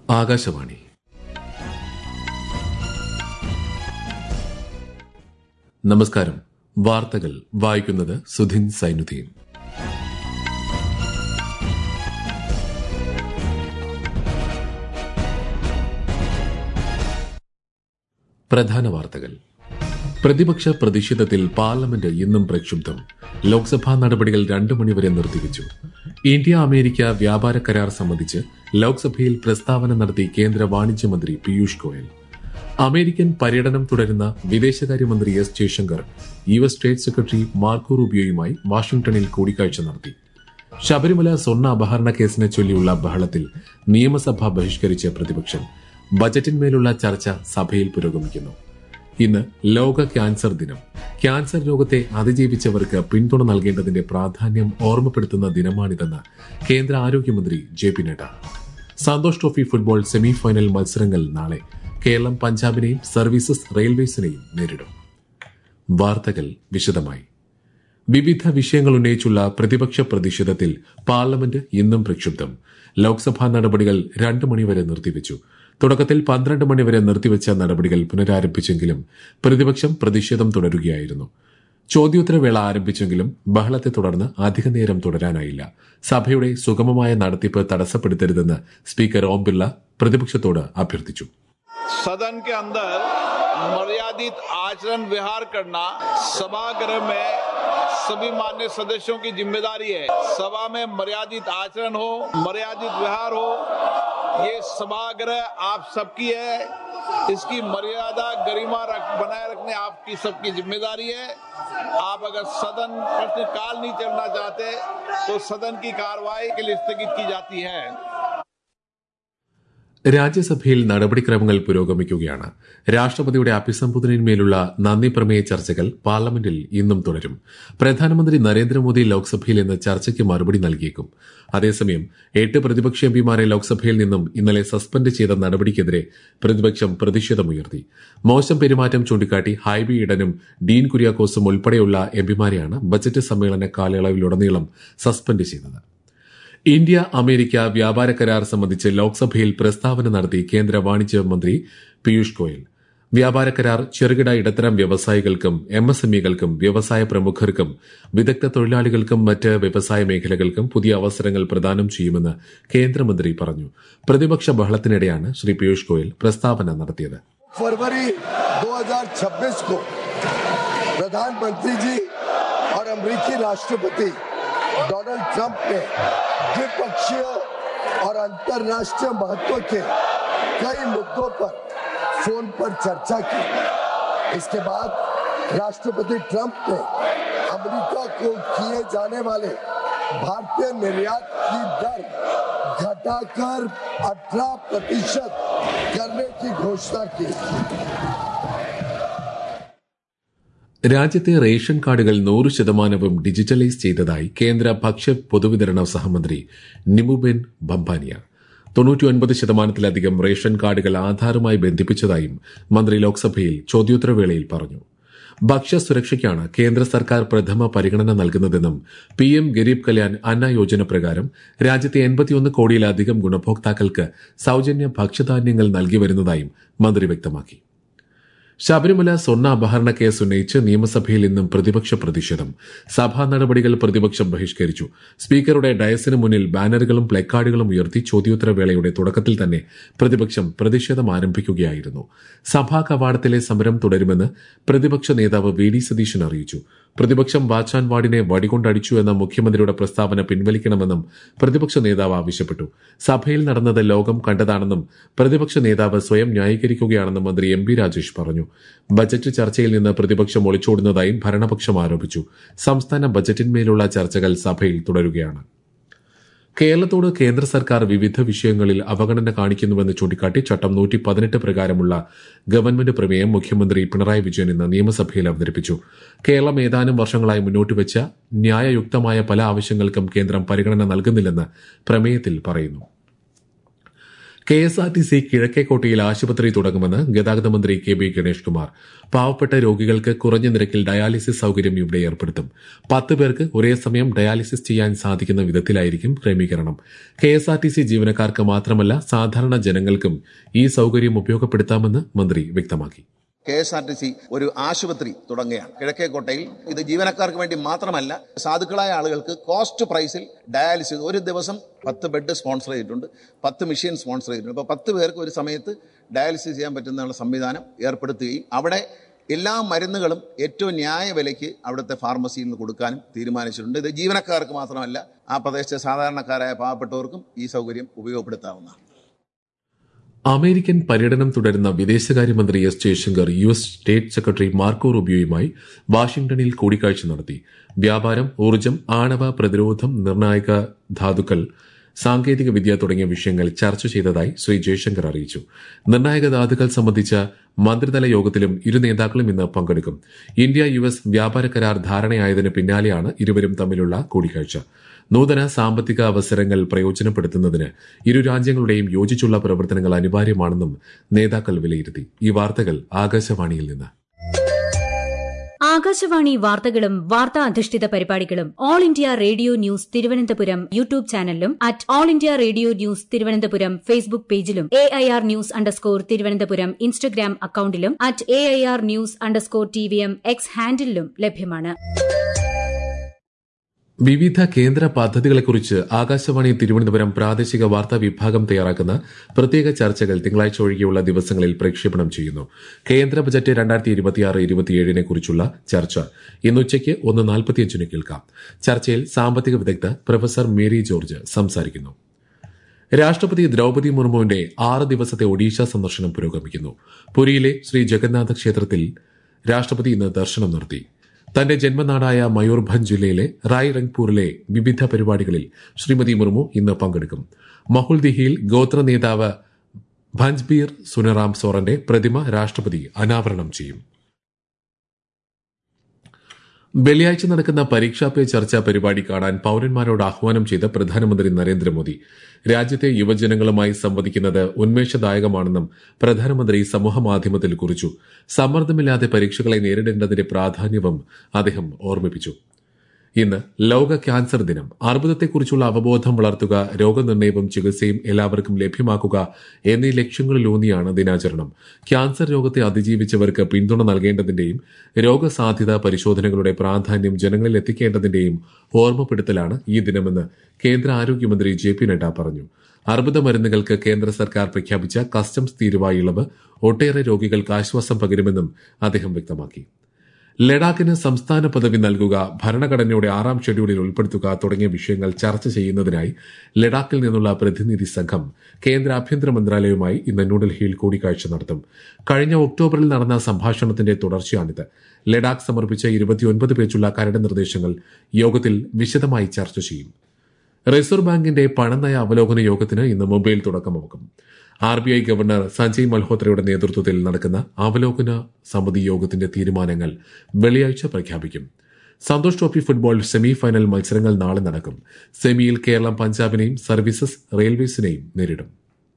ആകാശവാണി നമസ്കാരം വാർത്തകൾ വായിക്കുന്നത് സുധിൻ സൈനുദ്ദീൻ പ്രധാന വാർത്തകൾ പ്രതിപക്ഷ പ്രതിഷേധത്തിൽ പാർലമെന്റ് ഇന്നും പ്രക്ഷുബ്ധം ലോക്സഭാ നടപടികൾ രണ്ടു മണിവരെ നിർത്തിവച്ചു ഇന്ത്യ അമേരിക്ക വ്യാപാര കരാർ സംബന്ധിച്ച് ലോക്സഭയിൽ പ്രസ്താവന നടത്തി കേന്ദ്ര വാണിജ്യമന്ത്രി പീയൂഷ് ഗോയൽ അമേരിക്കൻ പര്യടനം തുടരുന്ന വിദേശകാര്യമന്ത്രി S Jaishankar U S State Secretary Marco റൂബിയോയുമായി വാഷിംഗ്ടണിൽ കൂടിക്കാഴ്ച നടത്തി ശബരിമല സ്വർണ്ണ അപഹരണ കേസിനെ ചൊല്ലിയുള്ള ബഹളത്തിൽ നിയമസഭ ബഹിഷ്കരിച്ച പ്രതിപക്ഷം ബജറ്റിന്മേലുള്ള ചർച്ച സഭയിൽ പുരോഗമിക്കുന്നു ഇന്ന് ലോക ക്യാൻസർ ദിനം ക്യാൻസർ രോഗത്തെ അതിജീവിച്ചവർക്ക് പിന്തുണ നൽകേണ്ടതിന്റെ പ്രാധാന്യം ഓർമ്മപ്പെടുത്തുന്ന ദിനമാണിതെന്ന് കേന്ദ്ര ആരോഗ്യമന്ത്രി J P Nadda Santosh Trophy football semi final മത്സരങ്ങൾ നാളെ കേരളം പഞ്ചാബിനെയും സർവീസസ് റെയിൽവേസിനെയും നേരിടും വാർത്തകൾ വിശദമായി വിവിധ വിഷയങ്ങൾ ഉന്നയിച്ചുള്ള പ്രതിപക്ഷ പ്രതിഷേധത്തിൽ പാർലമെന്റ് ഇന്നും പ്രക്ഷുബ്ധം ലോക്സഭാ നടപടികൾ രണ്ട് മണിവരെ നിർത്തിവച്ചു തുടക്കത്തിൽ പന്ത്രണ്ട് മണിവരെ നിർത്തിവച്ച നടപടികൾ പുനരാരംഭിച്ചെങ്കിലും പ്രതിപക്ഷം പ്രതിഷേധം തുടരുകയായിരുന്നു ചോദ്യോത്തരവേള ആരംഭിച്ചെങ്കിലും ബഹളത്തെ തുടർന്ന് അധിക നേരം തുടരാനായില്ല സഭയുടെ സുഗമമായ നടത്തിപ്പ് തടസ്സപ്പെടുത്തരുതെന്ന് സ്പീക്കർ ഓം ബിർള പ്രതിപക്ഷത്തോട് അഭ്യർത്ഥിച്ചു सदन के अंदर मर्यादित आचरण विहार करना सभागृह में सभी मान्य सदस्यों की जिम्मेदारी है सभा में मर्यादित आचरण हो मर्यादित विहार हो ये सभागृह आप सबकी है इसकी मर्यादा गरिमा रख, बनाए रखने आपकी सबकी जिम्मेदारी है आप अगर सदन प्रश्नकाल नहीं चलना चाहते तो सदन की कार्रवाई के लिए स्थगित की जाती है രാജ്യസഭയിൽ നടപടിക്രമങ്ങൾ പുരോഗമിക്കുകയാണ് രാഷ്ട്രപതിയുടെ അഭിസംബോധനയിന്മേലുള്ള നന്ദി പ്രമേയ ചർച്ചകൾ പാർലമെന്റിൽ ഇന്നും തുടരും പ്രധാനമന്ത്രി നരേന്ദ്രമോദി ലോക്സഭയിൽ ഇന്ന് ചർച്ചയ്ക്ക് മറുപടി നൽകിയേക്കും അതേസമയം എട്ട് പ്രതിപക്ഷ എംപിമാരെ ലോക്സഭയിൽ നിന്നും ഇന്നലെ സസ്പെൻഡ് ചെയ്ത നടപടിക്കെതിരെ പ്രതിപക്ഷം പ്രതിഷേധമുയർത്തി മോശം പെരുമാറ്റം ചൂണ്ടിക്കാട്ടി ഹൈബി ഈഡനും ഡീൻ കുര്യാക്കോസും ഉൾപ്പെടെയുള്ള എംപിമാരെയാണ് ബജറ്റ് സമ്മേളന കാലയളവിലുടനീളം സസ്പെൻഡ് ചെയ്തത് ഇന്ത്യ അമേരിക്ക വ്യാപാര കരാർ സംബന്ധിച്ച് ലോക്സഭയിൽ പ്രസ്താവന നടത്തി കേന്ദ്ര വാണിജ്യ മന്ത്രി പീയൂഷ് ഗോയൽ വ്യാപാര കരാർ ചെറുകിട ഇടത്തരം വ്യവസായികൾക്കും എം എസ് എംഇകൾക്കും വ്യവസായ പ്രമുഖർക്കും വിദഗ്ധ തൊഴിലാളികൾക്കും മറ്റ് വ്യവസായ മേഖലകൾക്കും പുതിയ അവസരങ്ങൾ പ്രദാനം ചെയ്യുമെന്ന് കേന്ദ്രമന്ത്രി പറഞ്ഞു പ്രതിപക്ഷ ബഹളത്തിനിടെയാണ് ശ്രീ പീയൂഷ് ഗോയൽ പ്രസ്താവന നടത്തിയത് फरवरी 2026 को प्रधानमंत्री जी और अमेरिकी राष्ट्रपति डोनाल्ड ट्रंप ने द्विपक्षीय और अंतर्राष्ट्रीय महत्व के कई मुद्दों पर फोन पर चर्चा की इसके बाद राष्ट्रपति ट्रंप ने अमेरिका को किए जाने वाले भारतीय निर्यात की दर घटाकर 18 प्रतिशत करने की घोषणा की രാജ്യത്തെ റേഷൻ കാർഡുകൾ നൂറ് ശതമാനവും ഡിജിറ്റലൈസ് ചെയ്തതായി കേന്ദ്ര ഭക്ഷ്യ പൊതുവിതരണ സഹമന്ത്രി നിമുബെൻ ബംബാനിയ തൊണ്ണൂറ്റിയൊൻപത് ശതമാനത്തിലധികം റേഷൻ കാർഡുകൾ ആധാറുമായി ബന്ധിപ്പിച്ചതായും മന്ത്രി ലോക്സഭയിൽ ചോദ്യോത്തരവേളയിൽ പറഞ്ഞു ഭക്ഷ്യസുരക്ഷയ്ക്കാണ് കേന്ദ്ര സർക്കാർ പ്രഥമ പരിഗണന നൽകുന്നതെന്നും പി എം ഗരീബ് കല്യാൺ അന്ന യോജന പ്രകാരം രാജ്യത്തെ എൺപത്തിയൊന്ന് കോടിയിലധികം ഗുണഭോക്താക്കൾക്ക് സൌജന്യ ഭക്ഷ്യധാന്യങ്ങൾ നൽകി വരുന്നതായും മന്ത്രി വ്യക്തമാക്കി ശബരിമല സ്വർണ്ണ അപഹരണ കേസ് ഉന്നയിച്ച് നിയമസഭയിൽ ഇന്നും പ്രതിപക്ഷ പ്രതിഷേധം സഭാ നടപടികൾ പ്രതിപക്ഷം ബഹിഷ്കരിച്ചു സ്പീക്കറുടെ ഡയസിന് മുന്നിൽ ബാനറുകളും പ്ലക്കാർഡുകളും ഉയർത്തി ചോദ്യോത്തരവേളയുടെ തുടക്കത്തിൽ തന്നെ പ്രതിപക്ഷം പ്രതിഷേധം ആരംഭിക്കുകയായിരുന്നു സഭാ കവാടത്തിലെ സമരം തുടരുമെന്ന് പ്രതിപക്ഷ നേതാവ് വി ഡി സതീശൻ അറിയിച്ചു പ്രതിപക്ഷം വാച്ചാൻ വാർഡിനെ വടികൊണ്ടടിച്ചു എന്ന മുഖ്യമന്ത്രിയുടെ പ്രസ്താവന പിൻവലിക്കണമെന്നും പ്രതിപക്ഷ നേതാവ് ആവശ്യപ്പെട്ടു സഭയിൽ നടന്നത് ലോകം കണ്ടതാണെന്നും പ്രതിപക്ഷ നേതാവ് സ്വയം ന്യായീകരിക്കുകയാണെന്നും മന്ത്രി എം പി രാജേഷ് പറഞ്ഞു ബജറ്റ് ചർച്ചയിൽ നിന്ന് പ്രതിപക്ഷം ഒളിച്ചോടുന്നതായും ഭരണപക്ഷം ആരോപിച്ചു സംസ്ഥാന ബജറ്റിന്മേലുള്ള ചർച്ചകൾ സഭയിൽ തുടരുകയാണ് കേരളത്തോട് കേന്ദ്ര സർക്കാർ വിവിധ വിഷയങ്ങളിൽ അവഗണന കാണിക്കുന്നുവെന്ന് ചൂണ്ടിക്കാട്ടി ചട്ടം നൂറ്റി പതിനെട്ട് പ്രകാരമുള്ള ഗവൺമെന്റ് പ്രമേയം മുഖ്യമന്ത്രി പിണറായി വിജയൻ ഇന്ന് നിയമസഭയിൽ അവതരിപ്പിച്ചു കേരളം ഏതാനും വർഷങ്ങളായി മുന്നോട്ടുവച്ച ന്യായയുക്തമായ പല ആവശ്യങ്ങൾക്കും കേന്ദ്രം പരിഗണന നൽകുന്നില്ലെന്ന് പ്രമേയത്തിൽ പറയുന്നു K S R T C കിഴക്കേക്കോട്ടയിൽ ആശുപത്രി തുടങ്ങുമെന്ന് ഗതാഗത മന്ത്രി കെ ബി ഗണേഷ് കുമാർ പാവപ്പെട്ട രോഗികൾക്ക് കുറഞ്ഞ നിരക്കിൽ ഡയാലിസിസ് സൌകര്യം ഇവിടെ ഏർപ്പെടുത്തും പത്ത് പേർക്ക് ഒരേ സമയം ഡയാലിസിസ് ചെയ്യാൻ സാധിക്കുന്ന വിധത്തിലായിരിക്കും ക്രമീകരണം K S R T C ജീവനക്കാർക്ക് മാത്രമല്ല സാധാരണ ജനങ്ങൾക്കും ഈ സൌകര്യം ഉപയോഗപ്പെടുത്താമെന്ന് മന്ത്രി വ്യക്തമാക്കി K S R T C ഒരു ആശുപത്രി തുടങ്ങുകയാണ് കിഴക്കേക്കോട്ടയിൽ ഇത് ജീവനക്കാർക്ക് വേണ്ടി മാത്രമല്ല സാധുക്കളായ ആളുകൾക്ക് കോസ്റ്റ് പ്രൈസിൽ ഡയാലിസിസ് ഒരു ദിവസം പത്ത് ബെഡ് സ്പോൺസർ ചെയ്തിട്ടുണ്ട് പത്ത് മെഷീൻ സ്പോൺസർ ചെയ്തിട്ടുണ്ട് അപ്പോൾ പത്ത് പേർക്ക് ഒരു സമയത്ത് ഡയാലിസിസ് ചെയ്യാൻ പറ്റുന്ന സംവിധാനം ഏർപ്പെടുത്തുകയും അവിടെ എല്ലാ മരുന്നുകളും ഏറ്റവും ന്യായ വിലയ്ക്ക് അവിടുത്തെ ഫാർമസിയിൽ നിന്ന് കൊടുക്കാനും തീരുമാനിച്ചിട്ടുണ്ട് ഇത് ജീവനക്കാർക്ക് മാത്രമല്ല ആ പ്രദേശത്തെ സാധാരണക്കാരായ പാവപ്പെട്ടവർക്കും ഈ സൗകര്യം ഉപയോഗപ്പെടുത്താവുന്നതാണ് അമേരിക്കൻ പര്യടനം തുടരുന്ന വിദേശകാര്യമന്ത്രി S Jaishankar U S State Secretary Marco റുബിയോയുമായി വാഷിംഗ്ടണിൽ കൂടിക്കാഴ്ച നടത്തി വ്യാപാരം ഊർജ്ജം ആണവ പ്രതിരോധം നിർണായക ധാതുക്കൾ സാങ്കേതിക വിദ്യ തുടങ്ങിയ വിഷയങ്ങൾ ചർച്ച ചെയ്തതായി ശ്രീ ജയശങ്കർ അറിയിച്ചു നിർണായക ധാതുക്കൾ സംബന്ധിച്ച മന്ത്രിതല യോഗത്തിലും ഇരു നേതാക്കളും ഇന്ന് പങ്കെടുക്കും ഇന്ത്യ യു എസ് വ്യാപാര കരാർ ധാരണയായതിന് പിന്നാലെയാണ് ഇരുവരും തമ്മിലുള്ള കൂടിക്കാഴ്ച നൂതന സാമ്പത്തിക അവസരങ്ങൾ പ്രയോജനപ്പെടുത്തുന്നതിന് ഇരു രാജ്യങ്ങളുടെയും യോജിച്ചുള്ള പ്രവർത്തനങ്ങൾ അനിവാര്യമാണെന്നും നേതാക്കൾ വിലയിരുത്തി ഈ വാർത്തകൾ ആകാശവാണിയിൽ നിന്ന് ആകാശവാണി വാർത്തകളും വാർത്താ അധിഷ്ഠിത പരിപാടികളും All India Radio News Thiruvananthapuram YouTube ചാനലിലും at All India Radio News Thiruvananthapuram Facebook പേജിലും A I R news underscore Thiruvananthapuram Instagram അക്കൌണ്ടിലും at A I R news underscore T V M X ഹാൻഡിലും ലഭ്യമാണ് വിവിധ കേന്ദ്ര പദ്ധതികളെക്കുറിച്ച് ആകാശവാണി തിരുവനന്തപുരം പ്രാദേശിക വാർത്താ വിഭാഗം തയ്യാറാക്കുന്ന പ്രത്യേക ചർച്ചകൾ തിങ്കളാഴ്ച ഒഴികെയുള്ള ദിവസങ്ങളിൽ പ്രക്ഷേപണം ചെയ്യുന്നു കേന്ദ്ര ബജറ്റ് രണ്ടായിരത്തി ഇരുപത്തിയാറ് ഇരുപത്തിയേഴിനെ കുറിച്ചുള്ള ചർച്ച ഇന്നുച്ചയ്ക്ക് ഒന്ന് നാൽപ്പത്തിയഞ്ചിന് കേൾക്കാം ചർച്ചയിൽ സാമ്പത്തിക വിദഗ്ധ പ്രൊഫസർ മേരി ജോർജ് സംസാരിക്കുന്നു രാഷ്ട്രപതി ദ്രൌപതി മുർമുവിന്റെ ആറ് ദിവസത്തെ ഒഡീഷ സന്ദർശനം പുരോഗമിക്കുന്നു പുരിയിലെ ശ്രീ ജഗന്നാഥ ക്ഷേത്രത്തിൽ രാഷ്ട്രപതി ഇന്ന് ദർശനം നടത്തി തന്റെ ജന്മനാടായ മയൂർഭഞ്ച് ജില്ലയിലെ റായ് റംഗ്പൂരിലെ വിവിധ പരിപാടികളിൽ ശ്രീമതി മുർമു ഇന്ന് പങ്കെടുക്കും മഹുൽദിഹിയിൽ ഗോത്ര നേതാവ് ഭഞ്ച്ബീർ സുനറാം സോറന്റെ പ്രതിമ രാഷ്ട്രപതി അനാവരണം ചെയ്യും വെള്ളിയാഴ്ച നടക്കുന്ന പരീക്ഷാ പേ ചർച്ചാ പരിപാടി കാണാൻ പൌരന്മാരോട് ആഹ്വാനം ചെയ്ത പ്രധാനമന്ത്രി നരേന്ദ്രമോദി രാജ്യത്തെ യുവജനങ്ങളുമായി സംവദിക്കുന്നത് ഉന്മേഷദായകമാണെന്നും പ്രധാനമന്ത്രി സമൂഹമാധ്യമത്തിൽ കുറിച്ചു സമ്മർദ്ദമില്ലാതെ പരീക്ഷകളെ നേരിടേണ്ടതിന്റെ പ്രാധാന്യവും അദ്ദേഹം ഓർമ്മിപ്പിച്ചു ഇന്ന് ലോക ക്യാൻസർ ദിനം അർബുദത്തെക്കുറിച്ചുള്ള അവബോധം വളർത്തുക രോഗനിർണയവും ചികിത്സയും എല്ലാവർക്കും ലഭ്യമാക്കുക എന്നീ ലക്ഷ്യങ്ങളിലൂന്നിയാണ് ദിനാചരണം ക്യാൻസർ രോഗത്തെ അതിജീവിച്ചവർക്ക് പിന്തുണ നൽകേണ്ടതിന്റെയും രോഗസാധ്യത പരിശോധനകളുടെ പ്രാധാന്യം ജനങ്ങളിൽ എത്തിക്കേണ്ടതിന്റെയും ഓർമ്മപ്പെടുത്തലാണ് ഈ ദിനമെന്ന് കേന്ദ്ര ആരോഗ്യമന്ത്രി ജെ പി നഡ്ഡ പറഞ്ഞു അർബുദ മരുന്നുകൾക്ക് കേന്ദ്ര സർക്കാർ പ്രഖ്യാപിച്ച കസ്റ്റംസ് തീരുവ ഇളവ് ഒട്ടേറെ രോഗികൾക്ക് ആശ്വാസം പകരുമെന്നും അദ്ദേഹം വ്യക്തമാക്കി ലഡാക്കിന് സംസ്ഥാന പദവി നൽകുക ഭരണഘടനയുടെ ആറാം ഷെഡ്യൂളിൽ ഉൾപ്പെടുത്തുക തുടങ്ങിയ വിഷയങ്ങൾ ചർച്ച ചെയ്യുന്നതിനായി ലഡാക്കിൽ നിന്നുള്ള പ്രതിനിധി സംഘം കേന്ദ്ര ആഭ്യന്തര മന്ത്രാലയവുമായി ഇന്ന് ന്യൂഡൽഹിയിൽ കൂടിക്കാഴ്ച നടത്തും കഴിഞ്ഞ ഒക്ടോബറിൽ നടന്ന സംഭാഷണത്തിന്റെ തുടർച്ചയാണിത് ലഡാക്ക് സമർപ്പിച്ച ഇരുപത്തിയൊൻപത് പേജുള്ള കരട് നിർദ്ദേശങ്ങൾ യോഗത്തിൽ വിശദമായി ചർച്ച ചെയ്യും റിസർവ് ബാങ്കിന്റെ പണനയ അവലോകന യോഗത്തിന് ഇന്ന് മുംബൈയിൽ തുടക്കമാകും R B I governor Sanjay മൽഹോത്രയുടെ നേതൃത്വത്തിൽ നടക്കുന്ന അവലോകന സമിതി യോഗത്തിന്റെ തീരുമാനങ്ങൾ വെള്ളിയാഴ്ച പ്രഖ്യാപിക്കും Santosh Trophy football semi final മത്സരങ്ങൾ നാളെ നടക്കും സെമിയിൽ കേരളം പഞ്ചാബിനെയും സർവീസസ് റെയിൽവേസിനെയും നേരിടും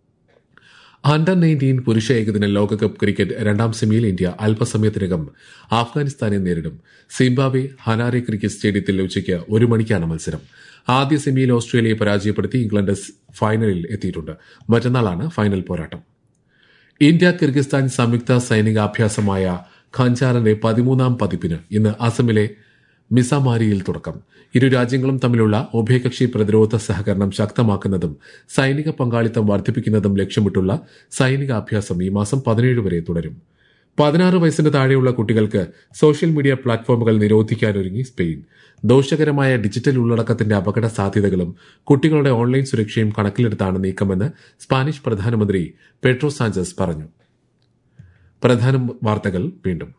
അണ്ടർ നയൻറ്റീൻ പുരുഷ ഏകദിന ലോകകപ്പ് ക്രിക്കറ്റ് രണ്ടാം സെമിയിൽ ഇന്ത്യ അല്പസമയത്തിനകം അഫ്ഗാനിസ്ഥാനെ നേരിടും സിംബാബ്വെ ഹനാരെ ക്രിക്കറ്റ് സ്റ്റേഡിയത്തിൽ ഉച്ചയ്ക്ക് ഒരു മണിക്കാണ് മത്സരം ആദ്യ സെമിയിൽ ഓസ്ട്രേലിയയെ പരാജയപ്പെടുത്തി ഇംഗ്ലണ്ട് ഫൈനലിൽ എത്തിയിട്ടുണ്ട് മറ്റന്നാളാണ് ഫൈനൽ പോരാട്ടം ഇന്ത്യ കിർഗിസ്ഥാൻ സംയുക്ത സൈനികാഭ്യാസമായ ഖഞ്ചാറിന്റെ പതിമൂന്നാം പതിപ്പിന് ഇന്ന് അസമിലെ മിസാമാരിയിൽ തുടക്കം ഇരു രാജ്യങ്ങളും തമ്മിലുള്ള ഉഭയകക്ഷി പ്രതിരോധ സഹകരണം ശക്തമാക്കുന്നതും സൈനിക പങ്കാളിത്തം വർദ്ധിപ്പിക്കുന്നതും ലക്ഷ്യമിട്ടുള്ള സൈനികാഭ്യാസം ഈ മാസം പതിനേഴ് വരെ തുടരും പതിനാറ് വയസ്സിന് താഴെയുള്ള കുട്ടികൾക്ക് സോഷ്യൽ മീഡിയ പ്ലാറ്റ്ഫോമുകൾ നിരോധിക്കാനൊരുങ്ങി സ്പെയിൻ ദോഷകരമായ ഡിജിറ്റൽ ഉള്ളടക്കത്തിന്റെ അപകട സാധ്യതകളും കുട്ടികളുടെ ഓൺലൈൻ സുരക്ഷയും കണക്കിലെടുത്താണ് നീക്കമെന്ന് സ്പാനിഷ് പ്രധാനമന്ത്രി പെട്രോ സാഞ്ചസ് പറഞ്ഞു പ്രധാന വാർത്തകൾ വീണ്ടും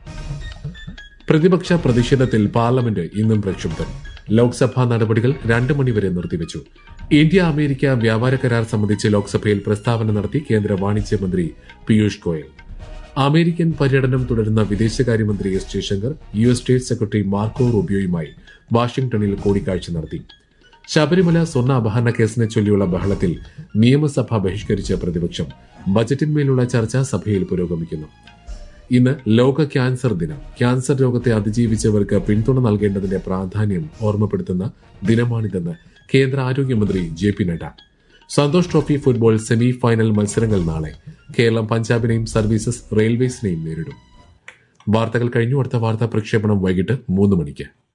പ്രതിപക്ഷ പ്രതിഷേധത്തിൽ പാർലമെന്റ് ഇന്നും പ്രക്ഷുബ്ധം ലോക്സഭാ നടപടികൾ രണ്ട് മണിവരെ നിർത്തിവച്ചു ഇന്ത്യ അമേരിക്ക വ്യാപാര കരാർ സംബന്ധിച്ച് ലോക്സഭയിൽ പ്രസ്താവന നടത്തി കേന്ദ്ര വാണിജ്യമന്ത്രി പീയൂഷ് ഗോയൽ അമേരിക്കൻ പര്യടനം തുടരുന്ന വിദേശകാര്യമന്ത്രി S Jaishankar U S State Secretary Marco റൂബിയോയുമായി വാഷിംഗ്ടണിൽ കൂടിക്കാഴ്ച നടത്തി ശബരിമല സ്വർണ്ണ അപഹരണ കേസിനെ ചൊല്ലിയുള്ള ബഹളത്തിൽ നിയമസഭ ബഹിഷ്കരിച്ച പ്രതിപക്ഷം ബജറ്റിന്മേലുള്ള ചർച്ച സഭയിൽ പുരോഗമിക്കുന്നു ഇന്ന് ലോക ക്യാൻസർ ദിനം ക്യാൻസർ രോഗത്തെ അതിജീവിച്ചവർക്ക് പിന്തുണ നൽകേണ്ടതിന്റെ പ്രാധാന്യം ഓർമ്മപ്പെടുത്തുന്ന ദിനമാണിതെന്ന് കേന്ദ്ര ആരോഗ്യമന്ത്രി J P Nadda Santosh Trophy football semi final മത്സരങ്ങൾ നാളെ കേരളം പഞ്ചാബിനെയും സർവീസസ് റെയിൽവേസിനെയും നേരിടും വാർത്തകൾ കഴിഞ്ഞു അടുത്ത വാർത്താ പ്രക്ഷേപണം വൈകിട്ട് മൂന്ന് മണിക്ക്